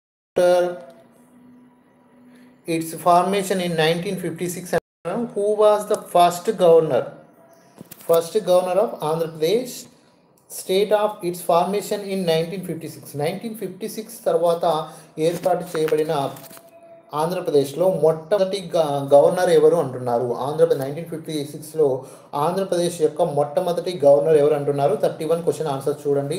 its formation in nineteen fifty six who was the first governor first governor of Andhra Pradesh state of its formation in nineteen fifty six nineteen fifty six తర్వాత ఏర్పాటు చేయబడిన ఆంధ్రప్రదేశ్లో మొట్టమొదటి గ- governor ఎవరు అంటున్నారు Andhra Pradesh nineteen fifty సిక్స్లో ఆంధ్రప్రదేశ్ యొక్క మొట్టమొదటి గవర్నర్ ఎవరు అంటున్నారు థర్టీ వన్ క్వశ్చన్ ఆన్సర్ చూడండి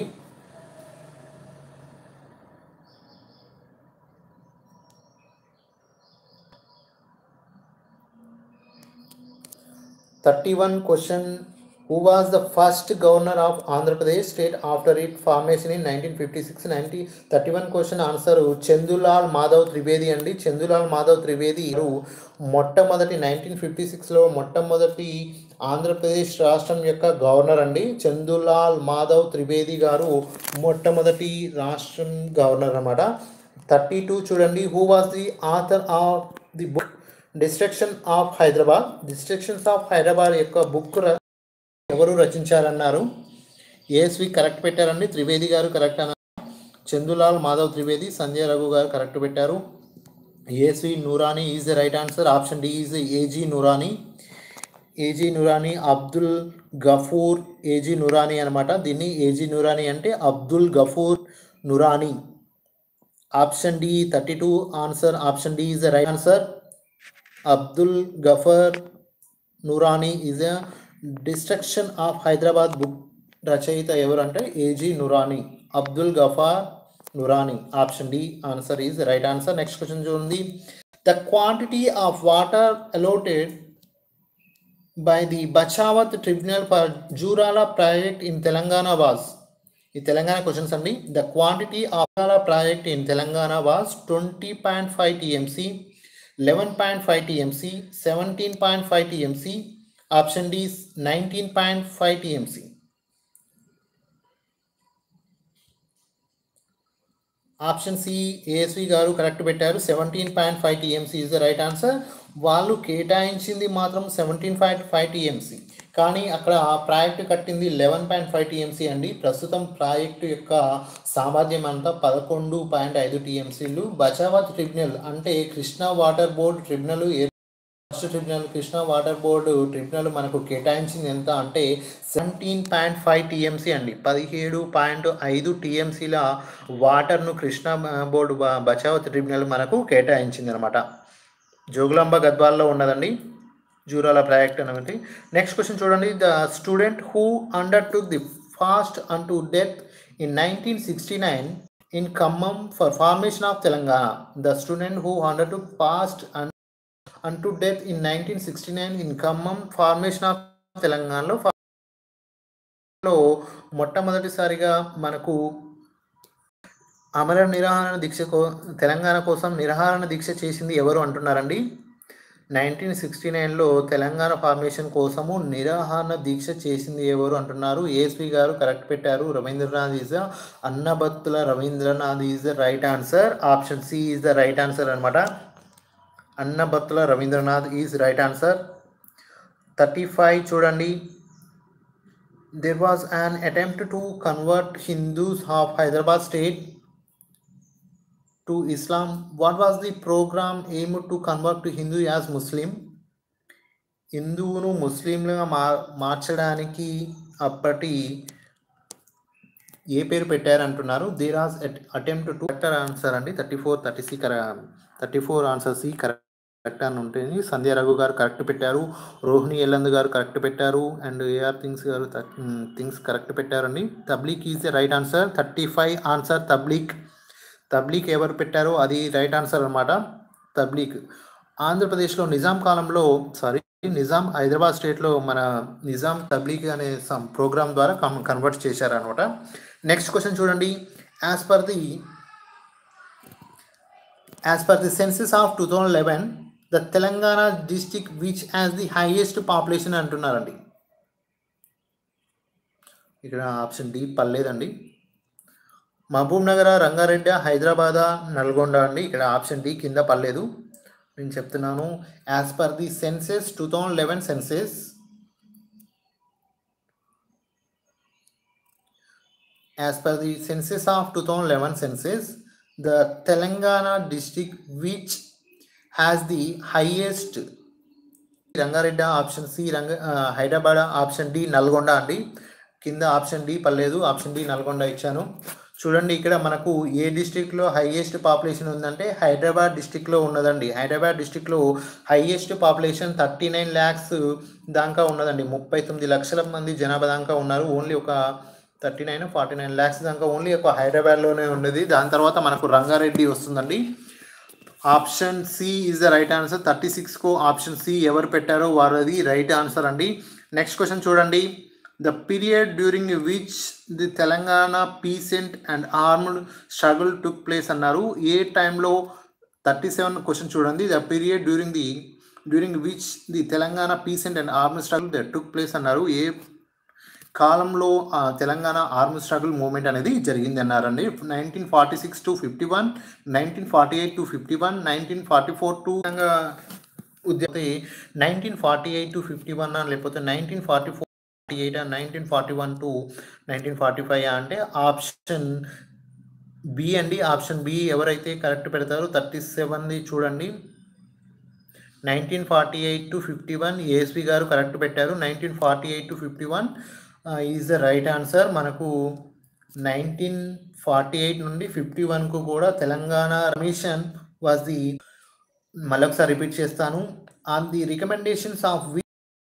thirty one question who was the first governor of Andhra Pradesh state after it formation in nineteen fifty six ninety thirty one question answer Chandulal Madhav Trivedi అండి చందులాల్ మాధవ్ త్రివేది గారు మొట్టమొదటి నైన్టీన్ ఫిఫ్టీ సిక్స్లో మొట్టమొదటి ఆంధ్రప్రదేశ్ రాష్ట్రం యొక్క గవర్నర్ అండి చందులాల్ మాధవ్ త్రివేది గారు మొట్టమొదటి రాష్ట్రం గవర్నర్ అన్నమాట థర్టీ టూ చూడండి who was the author of the book destruction of Hyderabad destructions of Hyderabad యొక్క బుక్ ఎవరు రచించారన్నారు ఏఎస్వి కరెక్ట్ పెట్టారండి త్రివేది గారు కరెక్ట్ అన్నారు చందులాల్ మాధవ్ త్రివేది సంజయ్ రఘు గారు కరెక్ట్ పెట్టారు ASV Noorani is the right answer option D is AG Noorani AG Noorani Abdul Gafoor AG Noorani అనమాట దీన్ని ఏజీ నురానీ అంటే Abdul Gafoor Noorani option D thirty two answer option D is the right answer Abdul Gafoor Noorani is a destruction of Hyderabad book రచయిత ఎవరంటే AG Noorani Abdul Gafoor Noorani option D answer is right answer next question చూడండి the quantity of water allotted by the Bachawat tribunal for Jurala project in Telangana was ఈ Telangana questions అండి the quantity of Jurala project in Telangana was twenty point five TMC eleven point five TMC seventeen point five TMC option D nineteen point five TMC option C ASV గారు correct పెట్టారు seventeen point five TMC is the right answer వాళ్ళు కేటాయించింది మాత్రం seventeen point five TMC కానీ అక్కడ ఆ project కట్టింది eleven point five TMC అండి ప్రస్తుతం ప్రాజెక్టు యొక్క సామర్థ్యం అంతా పదకొండు పాయింట్ ఐదు టీఎంసీలు బచావత్ ట్రిబ్యునల్ అంటే Krishna water board tribunal first tribunal Krishna water board tribunal మనకు కేటాయించింది ఎంత అంటే సెవెంటీన్ పాయింట్ ఫైవ్ టీఎంసీ అండి పదిహేడు పాయింట్ ఐదు టీఎంసీల వాటర్ను కృష్ణా బోర్డు బ- బచావత్ ట్రిబ్యునల్ మనకు కేటాయించింది అనమాట జోగులాంబ గద్వాల్లో ఉన్నదండి జూరాల ప్రాజెక్ట్ అనేది నెక్స్ట్ క్వశ్చన్ చూడండి the student who undertook the fast unto death in nineteen sixty nine in Khammam for formation of Telangana the student who undertook fast and unto death in nineteen sixty nine in Khammam formation of తెలంగాణలో ఫా- లో మొట్టమొదటిసారిగా మనకు అమర నిరాహార దీక్ష కో తెలంగాణ కోసం నిరాహార దీక్ష చేసింది ఎవరు అంటున్నారండి నైన్టీన్ సిక్స్టీ నైన్లో తెలంగాణ ఫార్మేషన్ కోసము నిరాహార దీక్ష చేసింది ఎవరు అంటున్నారు ఏఎస్పి గారు కరెక్ట్ పెట్టారు Ravindranath is Annabattula Ravindranath is the right answer option C is the right answer అనమాట Annabattula Ravindranath is right answer thirty five చూడండి there was an attempt to convert Hindus of Hyderabad state to Islam what was the programme aim to convert to Hindu as Muslim హిందువును ముస్లింలుగా మా మార్చడానికి అప్పటి ఏ పేరు పెట్టారంటున్నారు there as attempt to correct answer అండి thirty four thirty C thirty four answer C correct అని ఉంటుంది సంధ్య రఘు గారు కరెక్ట్ పెట్టారు రోహిణి ఎల్లంద్ గారు కరెక్ట్ పెట్టారు అండ్ ఏఆర్ థింగ్స్ గారు థింగ్స్ కరెక్ట్ పెట్టారండి Tabligh is the right answer thirty five answer Tabligh Tabligh ఎవరు పెట్టారో అది రైట్ ఆన్సర్ అనమాట తబ్లీక్ ఆంధ్రప్రదేశ్లో నిజాం కాలంలో సారీ నిజాం హైదరాబాద్ స్టేట్లో మన నిజాం తబ్లీగ్ అనే సమ్ ప్రోగ్రామ్ ద్వారా కన్ కన్వర్ట్ చేశారనమాట నెక్స్ట్ క్వశ్చన్ చూడండి as per the as per the census of two thousand eleven the Telangana district which as the highest population అంటున్నారండి ఇక్కడ ఆప్షన్ డి పర్లేదండి మహబూబ్ నగర్ రంగారెడ్డి హైదరాబాద్ నల్గొండ అండి ఇక్కడ ఆప్షన్ డి కింద పర్లేదు నేను చెప్తున్నాను as per the census two thousand eleven census as per the census of two thousand eleven census the Telangana district which has the highest Rangareddy option C Ranga ఆ, హైదరాబాద్ ఆప్షన్ డి నల్గొండ అండి కింద ఆప్షన్ డి పర్లేదు option D Nalgonda ఇచ్చాను చూడండి ఇక్కడ మనకు ఏ డిస్టిక్లో highest population ఉందంటే హైదరాబాద్ డిస్టిక్లో ఉన్నదండి హైదరాబాద్ డిస్టిక్లో highest population thirty nine lakhs దాకా ఉన్నదండి ముప్పై తొమ్మిది లక్షల మంది జనాభా దాకా ఉన్నారు ఓన్లీ ఒక thirty nine forty nine lakhs దాకా ఓన్లీ ఒక హైదరాబాద్లోనే ఉన్నది దాని తర్వాత మనకు రంగారెడ్డి వస్తుందండి option C is the right answer thirty సిక్స్కు ఆప్షన్ సి ఎవరు పెట్టారో వారది రైట్ ఆన్సర్ అండి నెక్స్ట్ క్వశ్చన్ చూడండి the period during which the Telangana peasant and armed struggle took place అన్నారు ఏ టైంలో థర్టీ సెవెన్ క్వశ్చన్ చూడండి the period during the during which the Telangana peasant and armed struggle the took place అన్నారు ఏ కాలంలో ఆ, తెలంగాణ ఆర్మ్ స్ట్రగుల్ మూవ్మెంట్ అనేది జరిగింది అన్నారండి nineteen forty six to fifty one nineteen forty eight to fifty one nineteen forty four to ఉద్యోగి nineteen forty eight to fifty one లేకపోతే nineteen forty four forty eight nineteen forty one to nineteen forty five అంటే option B అండి option B ఎవరైతే correct పెడతారో thirty సెవెన్ది చూడండి nineteen forty eight to fifty one ASV గారు correct పెట్టారు nineteen forty eight to fifty one is the right answer మనకు nineteen forty eight నుండి ఫిఫ్టీ వన్కు కూడా తెలంగాణ కమిషన్ వాజ్ ది మళ్ళొకసారి రిపీట్ చేస్తాను ఆన్ ది రికమెండేషన్స్ ఆఫ్ వి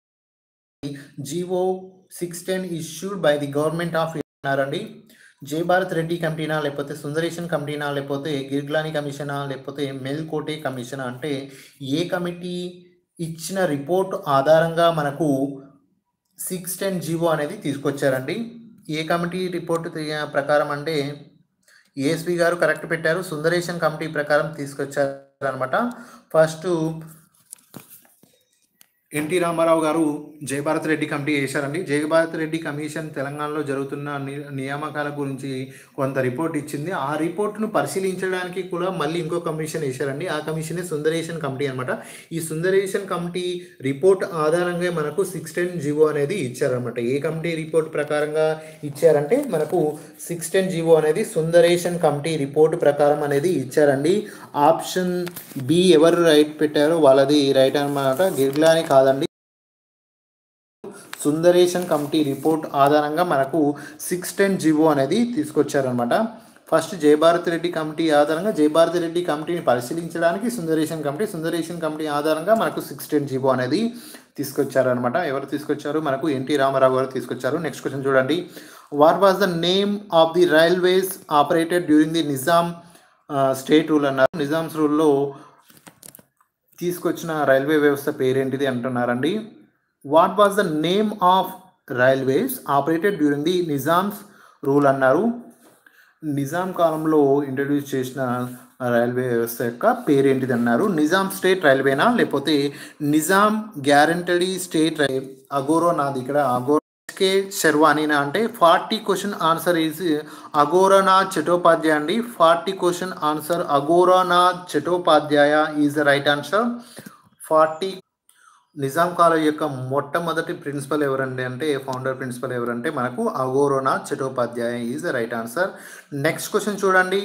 GO six ten issued by the government of అన్నారండి జై భారత్ రెడ్డి కమిటీనా లేకపోతే సుందరేషన్ కమిటీనా లేకపోతే గిర్గ్లాని కమిషనా లేకపోతే మెల్కోటే కమిషనా అంటే ఏ కమిటీ ఇచ్చిన రిపోర్ట్ ఆధారంగా మనకు సిక్స్ టెన్ జీవో అనేది తీసుకొచ్చారండి ఏ కమిటీ రిపోర్ట్ తీ- ప్రకారం అంటే ఏఎస్వి గారు కరెక్ట్ పెట్టారు సుందరేషన్ కమిటీ ప్రకారం తీసుకొచ్చారు అనమాట ఫస్ట్ ఎన్టీ రామారావు గారు జయభారత్ రెడ్డి కమిటీ వేశారండి జయభారత్ రెడ్డి కమిషన్ తెలంగాణలో జరుగుతున్న ని- నియామకాల గురించి కొంత రిపోర్ట్ ఇచ్చింది ఆ రిపోర్ట్ను పరిశీలించడానికి కూడా మళ్ళీ ఇంకో కమిషన్ వేశారండి ఆ కమిషనే సుందరేషన్ కమిటీ అనమాట ఈ సుందరేషన్ కమిటీ రిపోర్ట్ ఆధారంగా మనకు సిక్స్ టెన్ జీవో అనేది ఇచ్చారనమాట ఏ కమిటీ రిపోర్ట్ ప్రకారంగా ఇచ్చారంటే మనకు సిక్స్ టెన్ జీవో అనేది సుందరేషన్ కమిటీ రిపోర్ట్ ప్రకారం అనేది ఇచ్చారండి ఆప్షన్ బి ఎవరు రైట్ పెట్టారో వాళ్ళది రైట్ అనమాట గిర్గ్లాని కాదండి సుందరేషన్ కమిటీ రిపోర్ట్ ఆధారంగా మనకు సిక్స్ టెన్ జీవో అనేది తీసుకొచ్చారనమాట ఫస్ట్ జయభారత్ రెడ్డి కమిటీ ఆధారంగా జయభారత్ రెడ్డి కమిటీని పరిశీలించడానికి సుందరేషన్ కమిటీ సుందరేషన్ కమిటీ ఆధారంగా మనకు సిక్స్ టెన్ జీవో అనేది తీసుకొచ్చారనమాట ఎవరు తీసుకొచ్చారు మనకు ఎన్టీ రామారావు గారు తీసుకొచ్చారు నెక్స్ట్ క్వశ్చన్ చూడండి what was the name of the railways operated during the Nizam state rule అన్నారు నిజామ్స్ రూల్లో తీసుకొచ్చిన రైల్వే వ్యవస్థ పేరేంటిది అంటున్నారండి what was the name of railways operated during the Nizam's rule అన్నారు నిజాం కాలంలో ఇంట్రడ్యూస్ చేసిన రైల్వే వ్యవస్థ యొక్క పేరేంటిది అన్నారు నిజాం స్టేట్ రైల్వేనా లేకపోతే నిజాం గ్యారంటరీ స్టేట్ రైల్ అగోరో నాది ఇక్కడ అగోరో కే శర్వానీనా అంటే forty question answer is Aghorenath Chattopadhyay అండి forty question answer Aghorenath Chattopadhyay is the right answer forty Nizam college యొక్క మొట్టమొదటి ప్రిన్సిపల్ ఎవరండి అంటే ఫౌండర్ ప్రిన్సిపల్ ఎవరంటే మనకు Aghorenath Chattopadhyay is the right answer next question చూడండి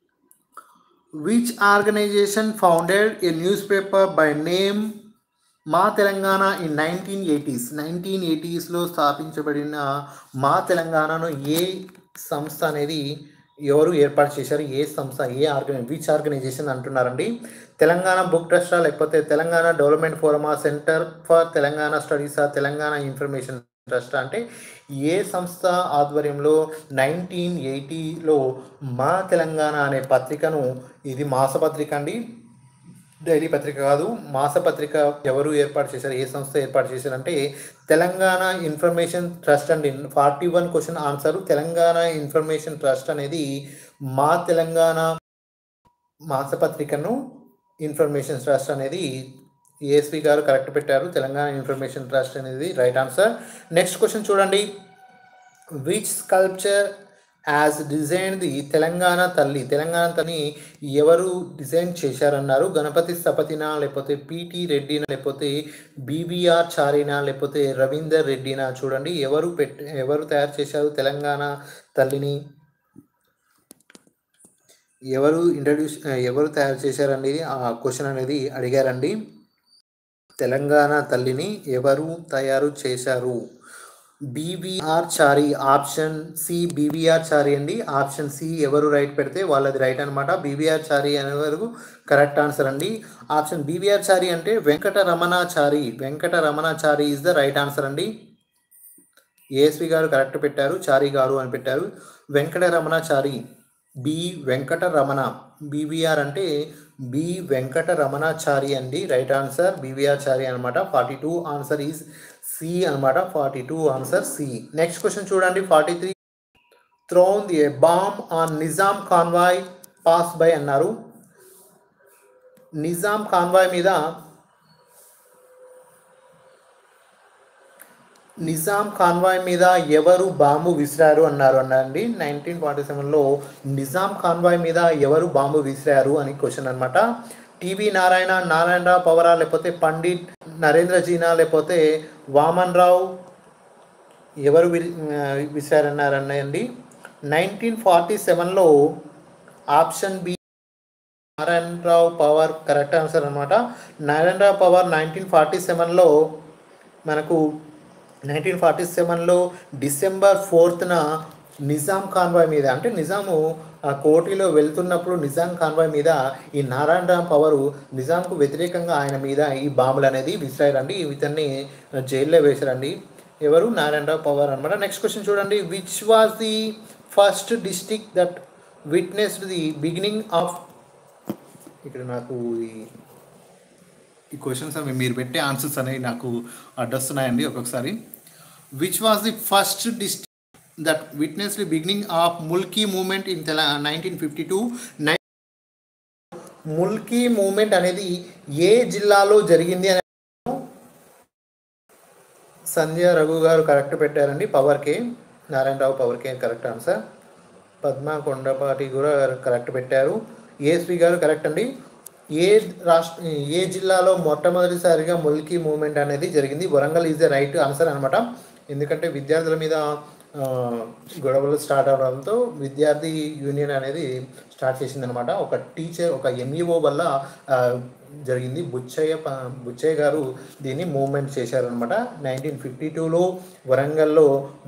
which organisation founded a newspaper by name Maa Telangana in nineteen eighties nineteen ఎయిటీస్లో స్థాపించబడిన మా తెలంగాణను ఏ సంస్థ అనేది ఎవరు ఏర్పాటు చేశారు ఏ సంస్థ ఏ ఆర్గనై విచ్ ఆర్గనైజేషన్ అంటున్నారండి తెలంగాణ బుక్ ట్రస్టా లేకపోతే తెలంగాణ డెవలప్మెంట్ ఫోరమా సెంటర్ ఫర్ తెలంగాణ స్టడీసా తెలంగాణ ఇన్ఫర్మేషన్ ట్రస్ట్ అంటే ఏ సంస్థ ఆధ్వర్యంలో నైన్టీన్ ఎయిటీలో మా తెలంగాణ అనే పత్రికను ఇది మాసపత్రిక అండి డైలీ పత్రిక కాదు మాసపత్రిక ఎవరు ఏర్పాటు చేశారు ఏ సంస్థ ఏర్పాటు చేశారంటే తెలంగాణ ఇన్ఫర్మేషన్ ట్రస్ట్ అండి forty one question answer Telangana information trust అనేది మా తెలంగాణ మాసపత్రికను ఇన్ఫర్మేషన్ ట్రస్ట్ అనేది ఏఎస్వి గారు కరెక్ట్ పెట్టారు తెలంగాణ ఇన్ఫర్మేషన్ ట్రస్ట్ అనేది రైట్ ఆన్సర్ నెక్స్ట్ క్వశ్చన్ చూడండి which sculpture as design the Telangana Talli Telangana తల్లి ఎవరు డిజైన్ చేశారన్నారు గణపతి స్థపతినా లేకపోతే పిటి రెడ్డినా లేకపోతే బీబీఆర్ చారినా లేకపోతే రవీందర్ రెడ్డినా చూడండి ఎవరు పెట్ ఎవరు తయారు చేశారు తెలంగాణ తల్లిని ఎవరు ఇంట్రడ్యూస్ ఎవరు తయారు చేశారనేది ఆ క్వశ్చన్ అనేది అడిగారండి తెలంగాణ తల్లిని ఎవరు తయారు చేశారు BVR Chari option C BVR Chari అండి ఆప్షన్ సి ఎవరు రైట్ పెడితే వాళ్ళది రైట్ అనమాట బీవీఆర్ చారి అనే వరకు కరెక్ట్ ఆన్సర్ అండి ఆప్షన్ బీవీఆర్ చారి అంటే Venkata Ramanachari Venkata Ramanachari is the right answer అండి ఏఎస్వి గారు కరెక్ట్ పెట్టారు చారి గారు అని పెట్టారు వెంకట రమణాచారి బి వెంకట రమణ బీవీఆర్ అంటే బి వెంకట రమణాచారి అండి రైట్ ఆన్సర్ బీవీఆర్ చారి అనమాట forty two answer is C అనమాట forty two answer C next question చూడండి forty three thrown the bomb on Nizam convoy pass by అన్నారు నిజాం కాన్వాయ్ మీద నిజాం కాన్వాయ్ మీద ఎవరు బాంబు విసిరారు అన్నారు అన్నారండి నైన్టీన్ ఫార్టీ సెవెన్లో నిజాం కాన్వాయ్ మీద ఎవరు బాంబు విసిరారు అని క్వశ్చన్ అనమాట టీవీ నారాయణ నారాయణరావు పవరా లేకపోతే పండిట్ నరేంద్ర జీనా లేకపోతే వామన్ రావు ఎవరు వి విసిరారన్నారన్నాయండి నైన్టీన్ ఫార్టీ సెవెన్లో option B Narayanarao Pawar correct answer అనమాట నారాయణరావు పవర్ నైన్టీన్ ఫార్టీ సెవెన్లో మనకు నైన్టీన్ ఫార్టీ సెవెన్లో డిసెంబర్ ఫోర్త్న నిజాం కాన్వాయ్ మీద అంటే నిజాము ఆ కోటిలో వెళ్తున్నప్పుడు నిజాం కాన్వాయ్ మీద ఈ నారాయణరావు పవరు నిజాంకు వ్యతిరేకంగా ఆయన మీద ఈ బాంబులు అనేది విసిరారండి ఇతన్ని జైల్లో వేశారండి ఎవరు నారాయణరావు పవర్ అనమాట నెక్స్ట్ క్వశ్చన్ చూడండి which was the first district that witnessed the beginning of ఇక్కడ నాకు ఈ ఈ క్వశ్చన్స్ అవి మీరు పెట్టే ఆన్సర్స్ అనేవి నాకు అడ్డొస్తున్నాయండి ఒక్కొక్కసారి which was the first district that witness the beginning of Mulki movement in తెల nineteen fifty two Mulki movement అనేది ఏ జిల్లాలో జరిగింది అని సంధ్య రఘు గారు కరెక్ట్ పెట్టారండి Pawar K Narayanarao Pawar K correct answer Padma Kondapati కూడా కరెక్ట్ పెట్టారు ఏఎస్పి గారు కరెక్ట్ అండి ఏ రాష్ట్ర ఏ జిల్లాలో మొట్టమొదటిసారిగా ముల్కీ మూమెంట్ అనేది జరిగింది Warangal is the right answer అనమాట ఎందుకంటే విద్యార్థుల మీద ఆ, గొడవలు స్టార్ట్ అవడంతో విద్యార్థి యూనియన్ అనేది స్టార్ట్ చేసింది అనమాట ఒక టీచర్ ఒక ఎంఈఓ వల్ల ఆ, జరిగింది బుచ్చయ్య ప- బుచ్చయ్య గారు దీన్ని మూవ్మెంట్ చేశారనమాట నైన్టీన్ ఫిఫ్టీ టూలో వరంగల్లో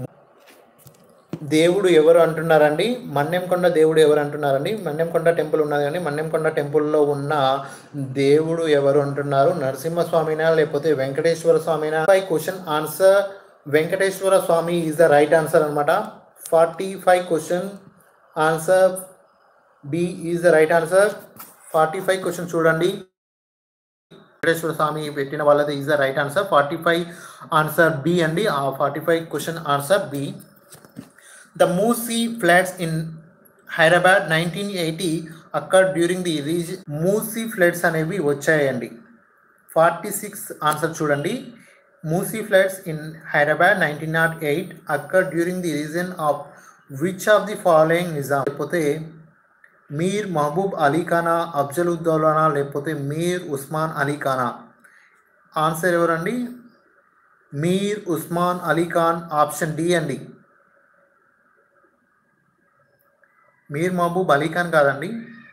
దేవుడు ఎవరు అంటున్నారండి మన్నెంకొండ దేవుడు ఎవరు అంటున్నారండి మన్నెంకొండ టెంపుల్ ఉన్నది కానీ మన్నెంకొండ టెంపుల్లో ఉన్న దేవుడు ఎవరు అంటున్నారు నరసింహస్వామినా లేకపోతే వెంకటేశ్వర స్వామినా by question answer Venkateswara Swamy is the right answer అనమాట forty five question answer B is the right answer forty five question చూడండి వెంకటేశ్వర స్వామి పెట్టిన వాళ్ళది is the right answer forty five answer B అండి ఆ forty five question answer B the Musi floods in Hyderabad nineteen eighty అక్కడ during the రీజ్ Musi floods అనేవి వచ్చాయండి forty six answer చూడండి Musi floods in Hyderabad nineteen nought eight అక్కడ during the reason of which of the following Nizam లేకపోతే మీర్ మహబూబ్ అలీ ఖానా అఫ్జల్ ఉద్దౌలానా లేకపోతే మీర్ ఉస్మాన్ అలీ ఖానా ఆన్సర్ ఎవరండి మీర్ ఉస్మాన్ అలీ ఖాన్ ఆప్షన్ డి అండి మీర్ మహబూబ్ అలీ ఖాన్ కాదండి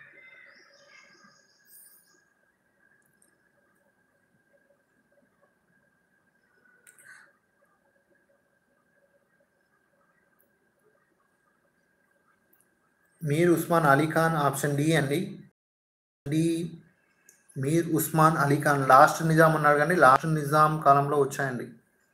మీర్ ఉస్మాన్ అలీ ఖాన్ ఆప్షన్ డి అండి డి మీర్ ఉస్మాన్ అలీ ఖాన్ లాస్ట్ నిజాం అన్నారు కానీ లాస్ట్ నిజాం కాలంలో వచ్చాయండి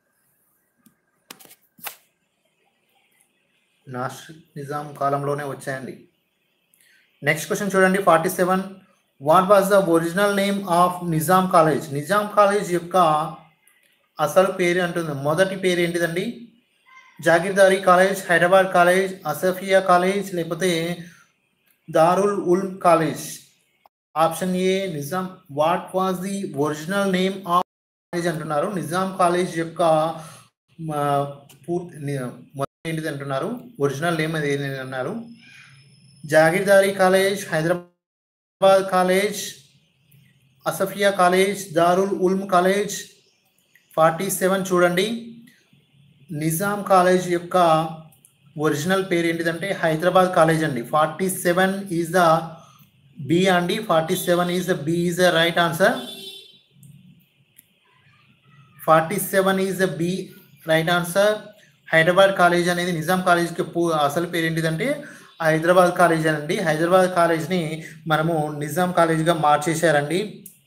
లాస్ట్ నిజాం కాలంలోనే వచ్చాయండి నెక్స్ట్ క్వశ్చన్ చూడండి forty seven what was the original name of Nizam college Nizam college యొక్క అసలు పేరు అంటుంది మొదటి పేరు ఏంటిదండి Jagirdari college Hyderabad college Asafia college లేకపోతే Darul Ul college option A Nizam what was the original name of college అంటున్నారు నిజాం కాలేజ్ యొక్క మ, పూర్తి ని- మొదటి ఏంటిది అంటున్నారు ఒరిజినల్ నేమ్ అది ఏంటి అన్నారు Jagirdari college Hyderabad college Asafia college Darul Uloom college forty seven చూడండి నిజాం కాలేజ్ యొక్క ఒరిజినల్ పేరు ఏంటిదంటే హైదరాబాద్ కాలేజ్ అండి forty seven is the B అండి forty seven is the B is the right answer forty seven is the B right answer Hyderabad college అనేది నిజాం కాలేజ్కి పూ అసలు పేరు ఏంటిదంటే హైదరాబాద్ కాలేజ్ అండి హైదరాబాద్ కాలేజ్ని మనము నిజాం కాలేజ్గా మార్చేశారండి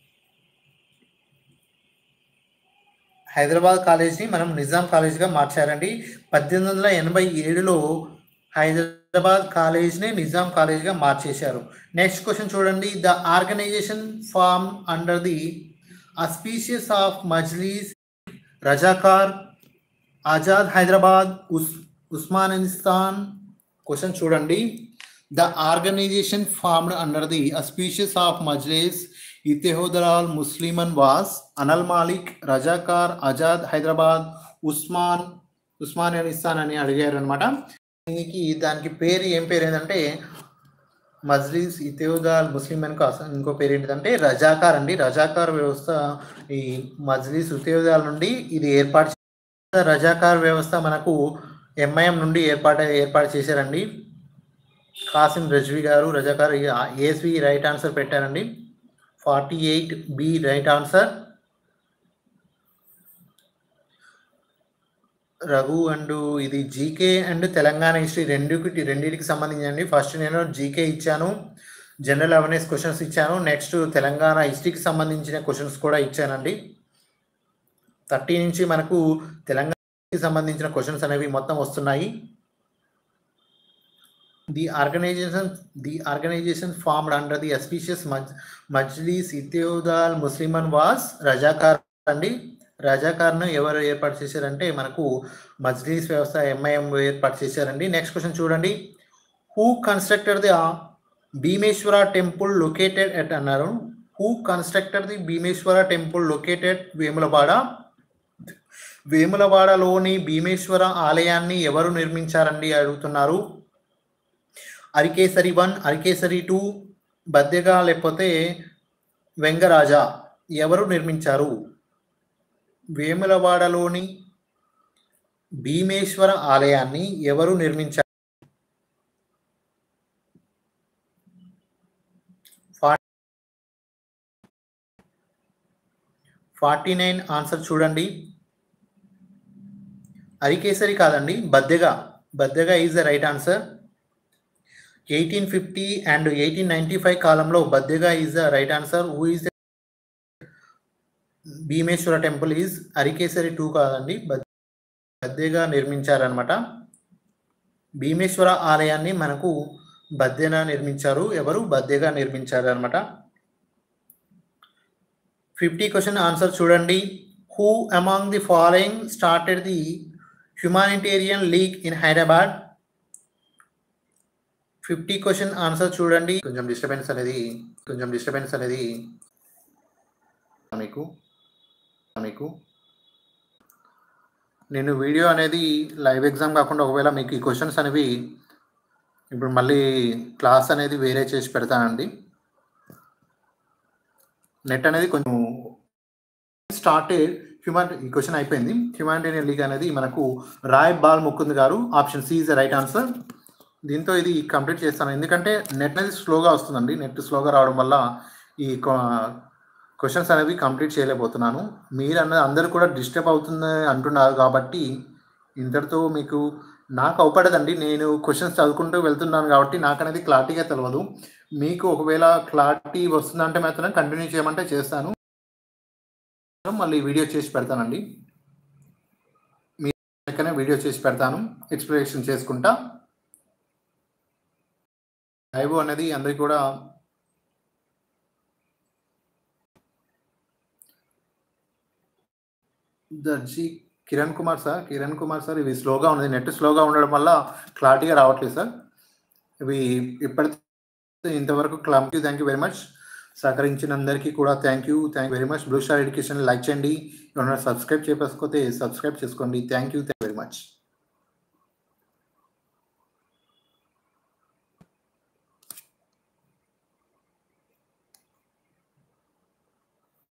హైదరాబాద్ కాలేజ్ని మనం నిజాం కాలేజ్గా మార్చారండి పద్దెనిమిది వందల ఎనభై ఏడులో హైదరాబాద్ కాలేజ్ని నిజాం కాలేజ్గా మార్చేశారు నెక్స్ట్ క్వశ్చన్ చూడండి the organization form under the auspices of Majlis Razakar Azad Hyderabad ఉస్ ఉస్మానిస్తాన్ క్వశ్చన్ చూడండి the organization formed under the auspices of Majlis Ittehadul Muslimeen was Anal Malik Razakar Azad Hyderabad Osman Osmanistan అని అడిగారు అనమాట దీనికి దానికి పేరు ఏం పేరు ఏంటంటే మజ్లిస్ ఇతేదాల్ ముస్లిం అనుకో అసలు ఇంకో పేరు ఏంటిదంటే రజాకార్ అండి రజాకార్ వ్యవస్థ ఈ మజ్లిస్ ఉతేదాల్ నుండి ఇది ఏర్పాటు చే- రజాకార్ వ్యవస్థ మనకు ఎంఐఎం నుండి ఏర్పాటు ఏర్పాటు చేశారండి కాసిం రజ్వి గారు రజాకార్ ఏఎస్వి రైట్ ఆన్సర్ పెట్టారండి forty eight B right answer Raghu and ఇది జీకే అండ్ తెలంగాణ హిస్టరీ రెండుకి రెండింటికి సంబంధించింది ఫస్ట్ నేను జీకే ఇచ్చాను జనరల్ అవేర్నెస్ క్వశ్చన్స్ ఇచ్చాను నెక్స్ట్ తెలంగాణ హిస్టరీకి సంబంధించిన క్వశ్చన్స్ కూడా ఇచ్చానండి థర్టీ నుంచి మనకు తెలంగాణకి సంబంధించిన క్వశ్చన్స్ అనేవి మొత్తం వస్తున్నాయి the organization the organization formed under the auspices Majlis Ittehadul Muslimeen was Razakar అండి రజాకార్ను ఎవరు ఏర్పాటు చేశారంటే మనకు మజ్లీస్ వ్యవస్థ ఎంఐఎం ఏర్పాటు చేశారండి నెక్స్ట్ క్వశ్చన్ చూడండి who constructed the Bhimeshwara temple located at అన్నారు who constructed the Bhimeshwara temple located Vemulawada వేములవాడలోని భీమేశ్వర ఆలయాన్ని ఎవరు నిర్మించారండి అడుగుతున్నారు అరికేసరి వన్ అరికేసరి టూ బద్దెగా లేకపోతే వెంగరాజ ఎవరు నిర్మించారు వేములవాడలోని భీమేశ్వర ఆలయాన్ని ఎవరు నిర్మించారు ఫార్టీ నైన్ ఆన్సర్ చూడండి అరికేసరి కాదండి Baddega Baddega is the right answer eighteen fifty and eighteen ninety five కాలంలో Baddega is the right answer who is Bhimeshwara temple is Arikesari two కాదండి బద్దెగా నిర్మించారనమాట భీమేశ్వర ఆలయాన్ని మనకు బద్దెన నిర్మించారు ఎవరు బద్దెగా నిర్మించారు అనమాట ఫిఫ్టీ క్వశ్చన్ ఆన్సర్ చూడండి who among the following started the humanitarian league in Hyderabad fifty question answer చూడండి కొంచెం డిస్టర్బెన్స్ అనేది కొంచెం డిస్టర్బెన్స్ అనేది మీకు మీకు నేను వీడియో అనేది లైవ్ ఎగ్జామ్ కాకుండా ఒకవేళ మీకు ఈ క్వశ్చన్స్ అనేవి ఇప్పుడు మళ్ళీ క్లాస్ అనేది వేరే చేసి పెడతానండి నెట్ అనేది కొంచెం స్టార్టెడ్ హ్యూమాన్ ఈ క్వశ్చన్ అయిపోయింది హ్యూమానిటేరియన్ లీగ్ అనేది మనకు రాయ్ బాల్ ముకుంద్ గారు option C is the right answer దీంతో ఇది కంప్లీట్ చేస్తాను ఎందుకంటే నెట్ అనేది స్లోగా వస్తుందండి నెట్ స్లోగా రావడం వల్ల ఈ క్వశ్చన్స్ అనేవి కంప్లీట్ చేయలేకపోతున్నాను మీరు అన్నది అందరూ కూడా డిస్టర్బ్ అవుతుంది అంటున్నారు కాబట్టి ఇంతటితో మీకు నాకు అవపడదండి నేను క్వశ్చన్స్ చదువుకుంటూ వెళ్తున్నాను కాబట్టి నాకు అనేది క్లారిటీగా తెలియదు మీకు ఒకవేళ క్లారిటీ వస్తుందంటే మాత్రం కంటిన్యూ చేయమంటే చేస్తాను మళ్ళీ వీడియో చేసి పెడతానండి మీ లెక్కనే వీడియో చేసి పెడతాను ఎక్స్ప్లెనేషన్ చేసుకుంటా లైవ్ అనేది అందరికి కూడా దర్జీ కిరణ్ కుమార్ సార్ కిరణ్ కుమార్ సార్ ఇవి స్లోగా ఉన్నది నెట్ స్లోగా ఉండడం వల్ల క్లారిటీగా రావట్లేదు సార్ ఇవి ఇప్పటితో ఇంతవరకు క్లామ్ యూ థ్యాంక్ యూ వెరీ మచ్ సహకరించిన అందరికీ కూడా thank you thank very much blue star education like చేయండి ఎవరైనా సబ్స్క్రైబ్ చేయకపోతే సబ్స్క్రైబ్ చేసుకోండి థ్యాంక్ యూ థ్యాంక్